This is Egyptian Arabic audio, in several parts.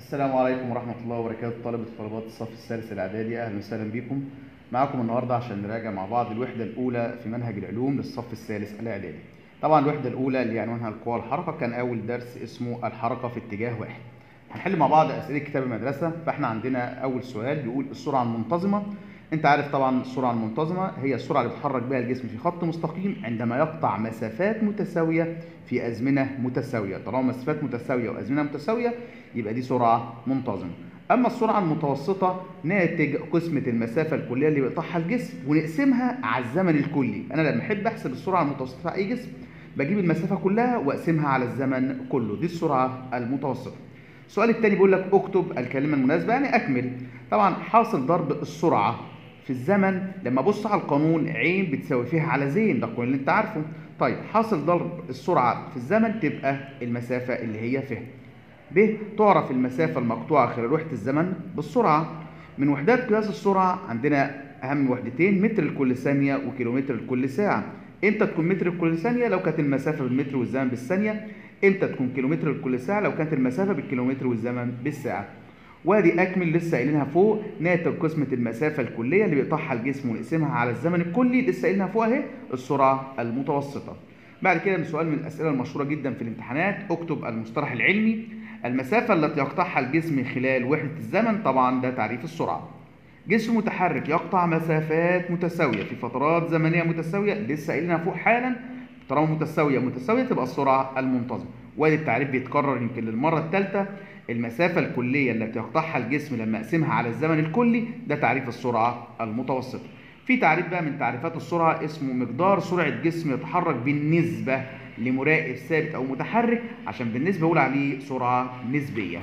السلام عليكم ورحمة الله وبركاته طلبة وطالبات الصف الثالث الإعدادي أهلا وسهلا بكم معكم النهاردة عشان نراجع مع بعض الوحدة الأولى في منهج العلوم للصف الثالث الإعدادي طبعا الوحدة الأولى اللي عنوانها القوى الحركة كان أول درس اسمه الحركة في اتجاه واحد هنحل مع بعض أسئلة كتاب المدرسة فإحنا عندنا أول سؤال بيقول السرعة المنتظمة أنت عارف طبعا السرعة المنتظمة هي السرعة اللي بيتحرك بها الجسم في خط مستقيم عندما يقطع مسافات متساوية في أزمنة متساوية طالما مسافات متساوية وأزمنة متساوية يبقى دي سرعة منتظمة أما السرعة المتوسطة ناتج قسمة المسافة الكلية اللي بيقطعها الجسم ونقسمها على الزمن الكلي أنا لما أحب أحسب السرعة المتوسطة في أي جسم بجيب المسافة كلها وأقسمها على الزمن كله دي السرعة المتوسطة السؤال الثاني بيقول لك اكتب الكلمة المناسبة يعني أكمل طبعا حاصل ضرب السرعة في الزمن لما ابص على القانون عين بتساوي فيها على زين ده القانون اللي انت عارفه طيب حاصل ضرب السرعه في الزمن تبقى المسافه اللي هي فيها ب تعرف المسافه المقطوعه خلال وحده الزمن بالسرعه من وحدات قياس السرعه عندنا اهم وحدتين متر لكل ثانيه وكيلومتر لكل ساعه امتى تكون متر لكل ثانيه لو كانت المسافه بالمتر والزمن بالثانيه امتى تكون كيلومتر لكل ساعه لو كانت المسافه بالكيلومتر والزمن بالساعه وادي اكمل لسه قايلينها فوق ناتج قسمه المسافه الكليه اللي بيقطعها الجسم ونقسمها على الزمن الكلي لسه قايلينها فوق اهي السرعه المتوسطه بعد كده من سؤال من الاسئله المشهوره جدا في الامتحانات اكتب المصطلح العلمي المسافه التي يقطعها الجسم خلال وحده الزمن طبعا ده تعريف السرعه جسم متحرك يقطع مسافات متساويه في فترات زمنيه متساويه لسه قايلينها فوق حالا طالما متساويه متساويه تبقى السرعه المنتظمه وادي التعريف بيتكرر يمكن للمره الثالثه المسافة الكلية التي يقطعها الجسم لما أقسمها على الزمن الكلي ده تعريف السرعة المتوسطة. في تعريف بقى من تعريفات السرعة اسمه مقدار سرعة جسم يتحرك بالنسبة لمراقب ثابت أو متحرك عشان بالنسبة بقول عليه سرعة نسبية.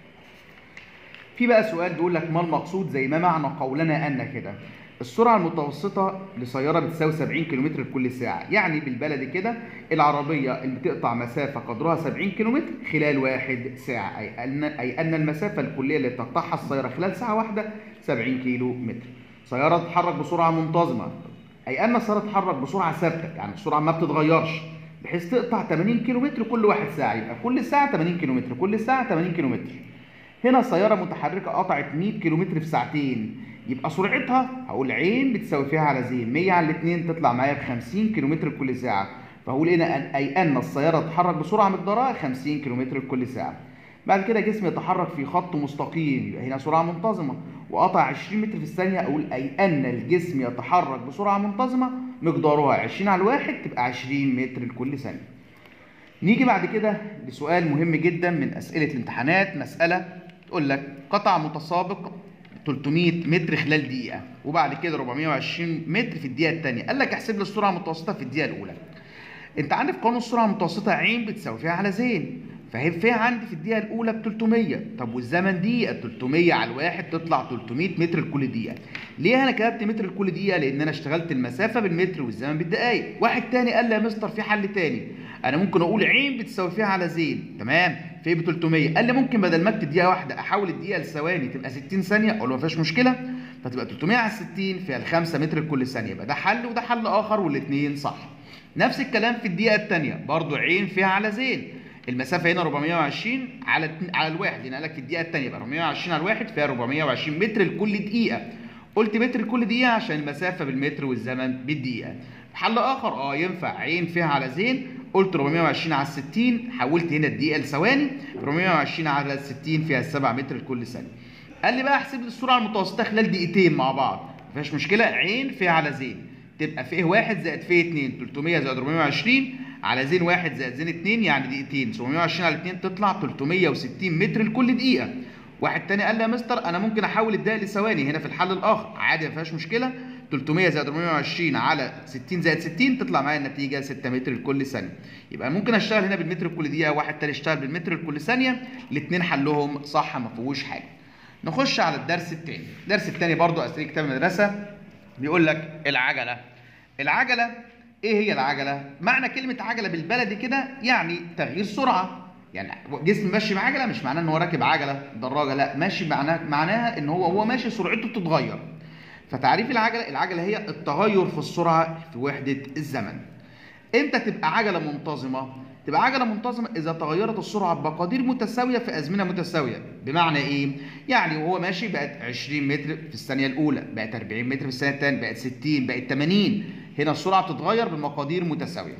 في بقى سؤال بيقول لك ما المقصود زي ما معنى قولنا أن كده السرعة المتوسطة لسيارة بتساوي 70 كم لكل ساعة، يعني بالبلدي كده العربية اللي بتقطع مسافة قدرها 70 كم خلال واحد ساعة، أي أن أي أن المسافة الكلية اللي تقطعها السيارة خلال ساعة واحدة 70 كيلو متر. سيارة تتحرك بسرعة منتظمة، أي أن السيارة تتحرك بسرعة ثابتة، يعني السرعة ما بتتغيرش، بحيث تقطع 80 كيلو متر كل واحد ساعة، يبقى كل ساعة 80 كيلو متر، كل ساعة 80 كيلو متر. هنا سيارة متحركة قطعت 100 كيلو متر في ساعتين، يبقى سرعتها هقول عين بتساوي فيها على زين 100 على الاثنين تطلع معايا ب 50 كيلومتر كل ساعه فهقول هنا أن اي ان السياره تتحرك بسرعه مقدارها 50 كيلومتر كل ساعه بعد كده جسم يتحرك في خط مستقيم يبقى هنا سرعه منتظمه وقطع 20 متر في الثانيه اقول اي ان الجسم يتحرك بسرعه منتظمه مقدارها 20 على الواحد تبقى 20 متر لكل ثانيه نيجي بعد كده لسؤال مهم جدا من اسئله الامتحانات مساله تقول لك قطع متسابق 300 متر خلال دقيقة وبعد كده 420 متر في الدقيقة الثانية قال لك احسب لي السرعة المتوسطة في الدقيقة الأولى أنت عندك قانون السرعة المتوسطة عين بتساوي فيها على زين فهي فيها عندي في الدقيقة الأولى ب 300 طب والزمن دقيقة 300 على الواحد تطلع 300 متر لكل دقيقة ليه أنا كتبت متر لكل دقيقة؟ لأن أنا اشتغلت المسافة بالمتر والزمن بالدقايق واحد تاني قال لي يا مستر في حل تاني أنا ممكن أقول عين بتساوي فيها على زين تمام في ب 300 قال لي ممكن بدل ما اكتب دقيقه واحده احول الدقيقه لثواني تبقى 60 ثانيه اقول له ما فيهاش مشكله فتبقى 300 على 60 فيها ال 5 متر لكل ثانيه يبقى ده حل وده حل اخر والاثنين صح نفس الكلام في الدقيقه الثانيه برضو عين فيها على زين المسافه هنا 420 على على الواحد هنا قال لك في الدقيقه الثانيه يبقى 420 على الواحد فيها 420 متر لكل دقيقه قلت متر لكل دقيقه عشان المسافه بالمتر والزمن بالدقيقه حل اخر اه ينفع عين فيها على زين قلت 420 على 60 حولت هنا الدقيقه لثواني 420 على 60 فيها 7 متر لكل ثانيه قال لي بقى احسب لي السرعه المتوسطه خلال دقيقتين مع بعض ما فيهاش مشكله عين فيها على زين تبقى فيه 1 زائد فيه 2 300 زائد 420 على زين 1 زائد زين 2 يعني دقيقتين 720 على 2 تطلع 360 متر لكل دقيقه واحد تاني قال لي يا مستر انا ممكن احول الدقيقه لثواني هنا في الحل الاخر عادي ما فيهاش مشكله 300 زائد 420 على 60 زائد 60 تطلع معايا النتيجه 6 متر لكل ثانيه يبقى ممكن اشتغل هنا بالمتر لكل دقيقه واحد تاني يشتغل بالمتر لكل ثانيه الاثنين حلهم صح ما فيهوش حاجه نخش على الدرس الثاني الدرس الثاني برضو اسئله كتاب المدرسه بيقول لك العجله العجله ايه هي العجله معنى كلمه عجله بالبلدي كده يعني تغيير سرعه يعني جسم ماشي بعجله مش معناه ان هو راكب عجله دراجه لا ماشي معناها معناها ان هو هو ماشي سرعته بتتغير فتعريف العجله العجله هي التغير في السرعه في وحده الزمن امتى تبقى عجله منتظمه تبقى عجله منتظمه اذا تغيرت السرعه بمقادير متساويه في ازمنه متساويه بمعنى ايه يعني وهو ماشي بقت 20 متر في الثانيه الاولى بقت 40 متر في الثانيه الثانيه بقت 60 بقت 80 هنا السرعه بتتغير بمقادير متساويه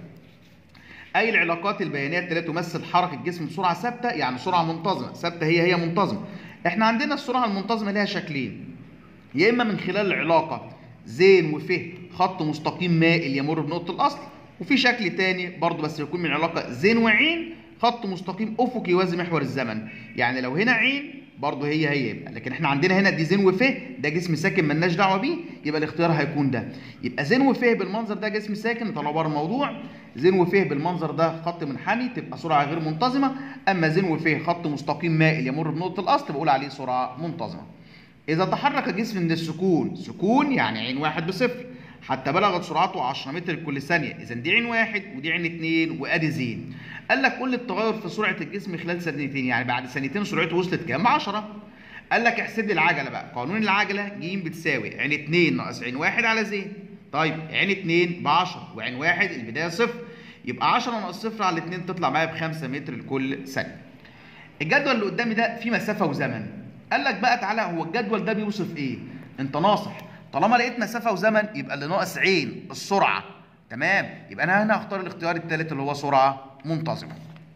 اي العلاقات البيانيه التي تمثل حركه الجسم بسرعه ثابته يعني سرعه منتظمه ثابته هي هي منتظمه احنا عندنا السرعه المنتظمه لها شكلين يا اما من خلال العلاقه زين وف خط مستقيم مائل يمر بنقطه الاصل وفي شكل تاني برضه بس يكون من علاقه زين وعين خط مستقيم افقي يوازي محور الزمن يعني لو هنا عين برضه هي هي يبقى لكن احنا عندنا هنا دي زين وف ده جسم ساكن ملناش دعوه بيه يبقى الاختيار هيكون ده يبقى زين وف بالمنظر ده جسم ساكن نطلع بره الموضوع زين وف بالمنظر ده خط منحني تبقى سرعه غير منتظمه اما زين وف خط مستقيم مائل يمر بنقطه الاصل بقول عليه سرعه منتظمه اذا تحرك جسم من السكون سكون يعني عين واحد بصفر حتى بلغت سرعته 10 متر كل ثانيه اذا دي عين واحد ودي عين اثنين وادي زين قال لك قول لي التغير في سرعه الجسم خلال ثانيتين يعني بعد ثانيتين سرعته وصلت كام 10 قال لك احسب لي العجله بقى قانون العجله ج بتساوي عين 2 ناقص عين واحد على زين طيب عين 2 ب 10 وعين واحد البدايه صفر يبقى 10 ناقص صفر على 2 تطلع معايا ب 5 متر لكل ثانيه الجدول اللي قدامي ده فيه مسافه وزمن قال لك بقى تعالى هو الجدول ده بيوصف ايه انت ناصح طالما لقيت مسافه وزمن يبقى اللي ناقص عين السرعه تمام يبقى انا هنا هختار الاختيار الثالث اللي هو سرعه منتظمه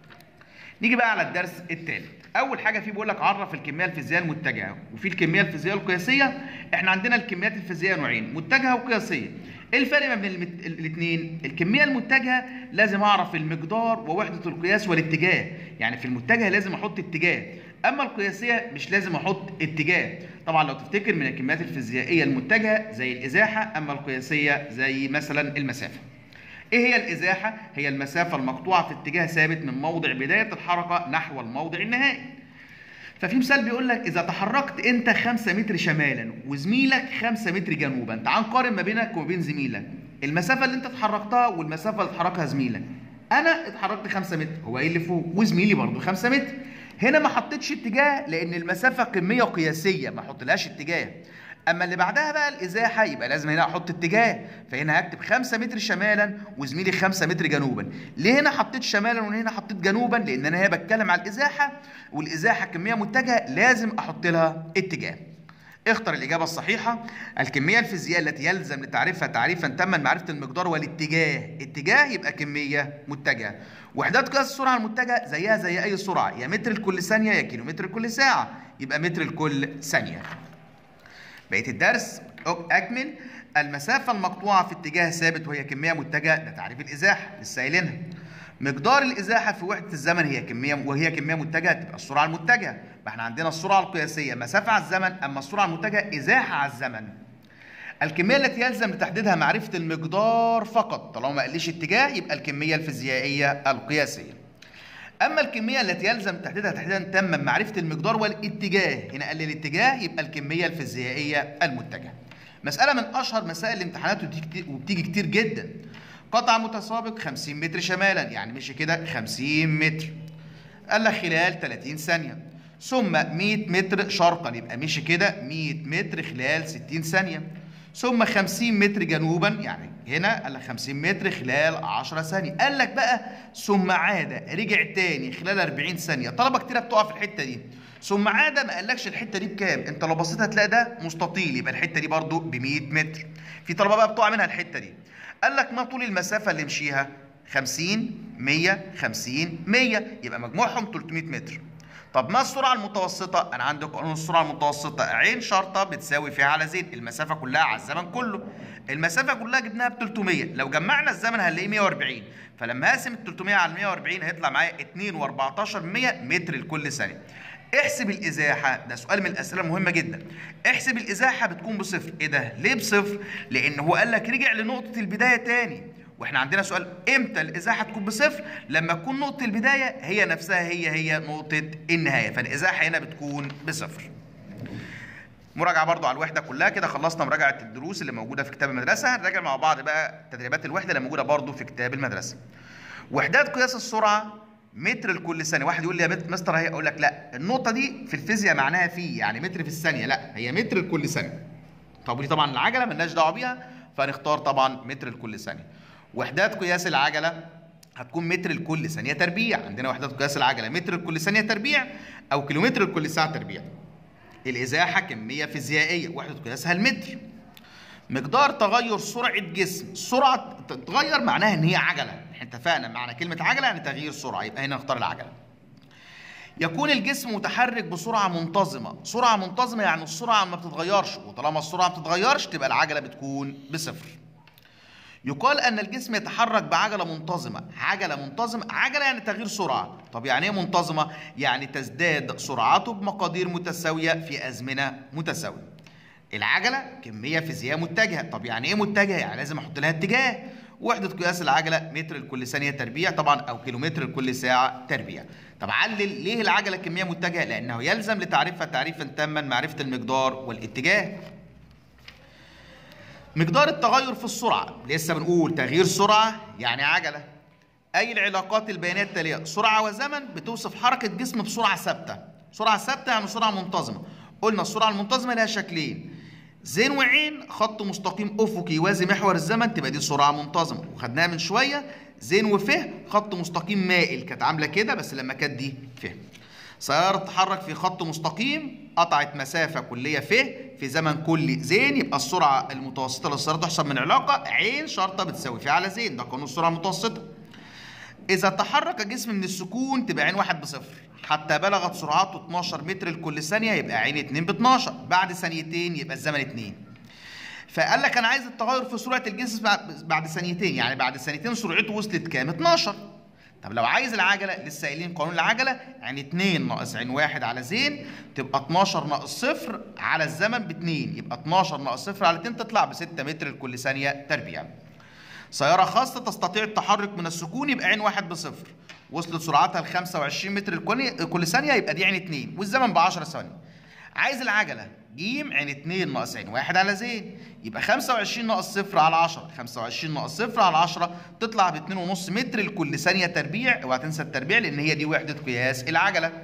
نيجي بقى على الدرس الثالث اول حاجه فيه بيقول لك عرف الكميه الفيزيائيه المتجهه وفي الكميه الفيزيائيه القياسيه احنا عندنا الكميات الفيزيائيه نوعين متجهه وقياسيه ايه الفرق ما بين الاثنين الكميه المتجهه لازم اعرف المقدار ووحده القياس والاتجاه يعني في المتجه لازم احط اتجاه اما القياسيه مش لازم احط اتجاه طبعا لو تفتكر من الكميات الفيزيائيه المتجهه زي الازاحه اما القياسيه زي مثلا المسافه ايه هي الازاحه هي المسافه المقطوعه في اتجاه ثابت من موضع بدايه الحركه نحو الموضع النهائي ففي مثال بيقول لك اذا تحركت انت 5 متر شمالا وزميلك 5 متر جنوبا تعال نقارن ما بينك وما بين زميلك المسافه اللي انت اتحركتها والمسافه اللي اتحركها زميلك انا اتحركت 5 متر هو ايه اللي فوق وزميلي برضه 5 متر هنا ما حطيتش اتجاه لان المسافه كميه قياسيه ما احطلهاش اتجاه اما اللي بعدها بقى الازاحه يبقى لازم هنا احط اتجاه فهنا هكتب 5 متر شمالا وزميلي 5 متر جنوبا ليه هنا حطيت شمالا وهنا حطيت جنوبا لان انا هنا بتكلم على الازاحه والازاحه كميه متجهه لازم احط لها اتجاه اختر الإجابة الصحيحة الكمية الفيزيائية التي يلزم لتعريفها تعريفا تاما معرفة المقدار والاتجاه اتجاه يبقى كمية متجهة وحدات قياس السرعة المتجهة زيها زي أي سرعة يا متر لكل ثانية يا كيلو متر لكل ساعة يبقى متر لكل ثانية بقية الدرس أكمل المسافة المقطوعة في اتجاه ثابت وهي كمية متجهة ده تعريف الإزاحة لسه قايلينها مقدار الازاحه في وحده الزمن هي كميه وهي كميه متجهه تبقى السرعه المتجهه ما احنا عندنا السرعه القياسيه مسافه على الزمن اما السرعه المتجهه ازاحه على الزمن الكميه التي يلزم لتحديدها معرفه المقدار فقط طالما ما قاليش اتجاه يبقى الكميه الفيزيائيه القياسيه اما الكميه التي يلزم تحديدها تحديدا تاما معرفه المقدار والاتجاه هنا قال لي الاتجاه يبقى الكميه الفيزيائيه المتجهه مساله من اشهر مسائل الامتحانات وبتيجي كتير جدا قطع متسابق 50 متر شمالا يعني مشي كده 50 متر قال لك خلال 30 ثانية ثم 100 متر شرقا يبقى مشي كده 100 متر خلال 60 ثانية ثم 50 متر جنوبا يعني هنا قال لك 50 متر خلال 10 ثانية قال لك بقى ثم عاد رجع تاني خلال 40 ثانية طلبة كتيرة بتقع في الحتة دي ثم عاد ما قالكش الحتة دي بكام انت لو بصيت هتلاقي ده مستطيل يبقى الحتة دي برضو ب 100 متر في طلبة بقى بتقع منها الحتة دي قال لك ما طول المسافة اللي مشيها 50 100 50 100 يبقى مجموعهم 300 متر طب ما السرعة المتوسطة؟ أنا عندي قانون السرعة المتوسطة عين شرطة بتساوي فيها على زين، المسافة كلها على الزمن كله. المسافة كلها جبناها ب 300، لو جمعنا الزمن هنلاقيه 140، فلما اقسم ال 300 على 140 هيطلع معايا 2 و14 100 متر لكل ثانية. احسب الازاحه ده سؤال من الاسئله المهمه جدا احسب الازاحه بتكون بصفر ايه ده ليه بصفر لان هو قال لك رجع لنقطه البدايه تاني واحنا عندنا سؤال امتى الازاحه تكون بصفر لما تكون نقطه البدايه هي نفسها هي هي نقطه النهايه فالازاحه هنا بتكون بصفر مراجعه برضو على الوحده كلها كده خلصنا مراجعه الدروس اللي موجوده في كتاب المدرسه هنراجع مع بعض بقى تدريبات الوحده اللي موجوده برضو في كتاب المدرسه وحدات قياس السرعه متر لكل ثانيه واحد يقول لي يا مستر هي اقول لك لا النقطه دي في الفيزياء معناها في يعني متر في الثانيه لا هي متر لكل ثانيه طب ودي طبعا العجله مالناش دعوه بيها فهنختار طبعا متر لكل ثانيه وحدات قياس العجله هتكون متر لكل ثانيه تربيع عندنا وحدات قياس العجله متر لكل ثانيه تربيع او كيلومتر لكل ساعه تربيع الازاحه كميه فيزيائيه وحده قياسها المتر مقدار تغير سرعه جسم السرعه تتغير معناها ان هي عجله احنا اتفقنا معنى كلمه عجله يعني تغيير سرعه يبقى هنا نختار العجله يكون الجسم متحرك بسرعه منتظمه سرعه منتظمه يعني السرعه ما بتتغيرش وطالما السرعه ما بتتغيرش تبقى العجله بتكون بصفر يقال ان الجسم يتحرك بعجله منتظمه عجله منتظمه عجله يعني تغيير سرعه طب يعني ايه منتظمه يعني تزداد سرعته بمقادير متساويه في ازمنه متساويه العجله كميه فيزياء متجهه طب يعني ايه متجهه يعني لازم احط لها اتجاه وحده قياس العجله متر لكل ثانيه تربيع طبعا او كيلومتر لكل ساعه تربيع طب علل ليه العجله كميه متجهه لانه يلزم لتعريفها تعريفا تاما معرفه المقدار والاتجاه مقدار التغير في السرعه لسه بنقول تغيير سرعه يعني عجله اي العلاقات البيانيه التاليه سرعه وزمن بتوصف حركه جسم بسرعه ثابته سرعه ثابته يعني سرعه منتظمه قلنا السرعه المنتظمه لها شكلين زين وعين خط مستقيم افقي يوازي محور الزمن تبقى دي سرعه منتظمه وخدناها من شويه زين وفه خط مستقيم مائل كانت عامله كده بس لما كانت دي فه سيارة تتحرك في خط مستقيم قطعت مسافة كلية فه في زمن كلي زين يبقى السرعة المتوسطة للسيارة تحسب من علاقة عين شرطة بتساوي فيه على زين ده قانون السرعة المتوسطة. إذا تحرك جسم من السكون تبقى عين واحد بصفر حتى بلغت سرعته 12 متر لكل ثانية يبقى عين 2 ب 12 بعد ثانيتين يبقى الزمن 2 فقال لك أنا عايز التغير في سرعة الجسم بعد ثانيتين يعني بعد ثانيتين سرعته وصلت كام؟ 12 طب لو عايز العجله لسه قايلين قانون العجله يعني 2 ناقص عين 1 على زين تبقى 12 ناقص صفر على الزمن ب 2 يبقى 12 ناقص صفر على 2 تطلع ب 6 متر لكل ثانيه تربيع. سياره خاصه تستطيع التحرك من السكون يبقى عين 1 بصفر وصلت سرعتها ل 25 متر كل ثانيه يبقى دي عين 2 والزمن ب 10 ثواني. عايز العجله ج عين 2 ناقص عين 1 على زين يبقى 25 ناقص صفر على 10 25 ناقص صفر على 10 تطلع ب 2.5 متر لكل ثانيه تربيع اوعى تنسى التربيع لان هي دي وحده قياس العجله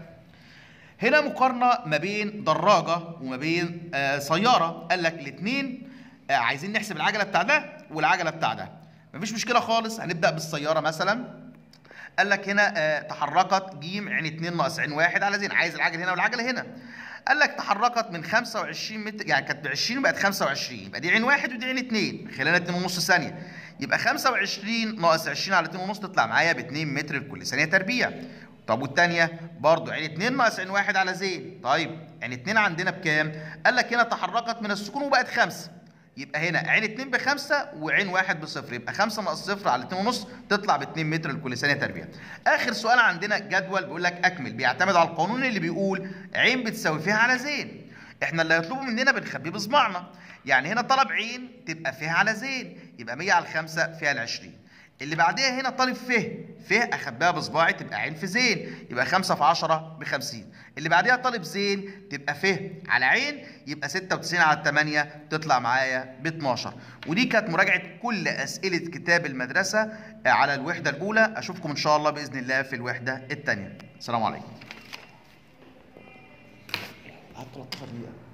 هنا مقارنه ما بين دراجه وما بين آه سياره قال لك الاثنين آه عايزين نحسب العجله بتاع ده والعجله بتاع ده مفيش مشكله خالص هنبدا بالسياره مثلا قال لك هنا آه تحركت ج عين 2 ناقص عين 1 على زين عايز العجله هنا والعجله هنا قال لك تحركت من 25 متر يعني كانت ب 20 بقت 25 يبقى دي عين واحد ودي عين اثنين خلال 2.5 ثانيه يبقى 25 ناقص 20 على 2.5 تطلع معايا ب 2 متر لكل ثانيه تربيع طب والثانيه برضه عين 2 ناقص عين واحد على زين طيب عين 2 عندنا بكام؟ قال لك هنا تحركت من السكون وبقت 5 يبقى هنا عين 2 بخمسة وعين واحد بصفر يبقى 5 ناقص صفر على 2 ونص تطلع ب 2 متر لكل ثانيه تربيع. اخر سؤال عندنا جدول بيقول لك اكمل بيعتمد على القانون اللي بيقول عين بتساوي فيها على زين. احنا اللي هيطلبه مننا بنخبيه بصبعنا. يعني هنا طلب عين تبقى فيها على زين يبقى 100 على 5 فيها ال 20. اللي بعديها هنا طالب فه فه اخبيها بصباعي تبقى عين في زين يبقى 5 في 10 ب 50 اللي بعديها طالب زين تبقى فه على عين يبقى 96 على 8 تطلع معايا ب 12 ودي كانت مراجعه كل اسئله كتاب المدرسه على الوحده الاولى اشوفكم ان شاء الله باذن الله في الوحده الثانيه السلام عليكم 13 دقيقه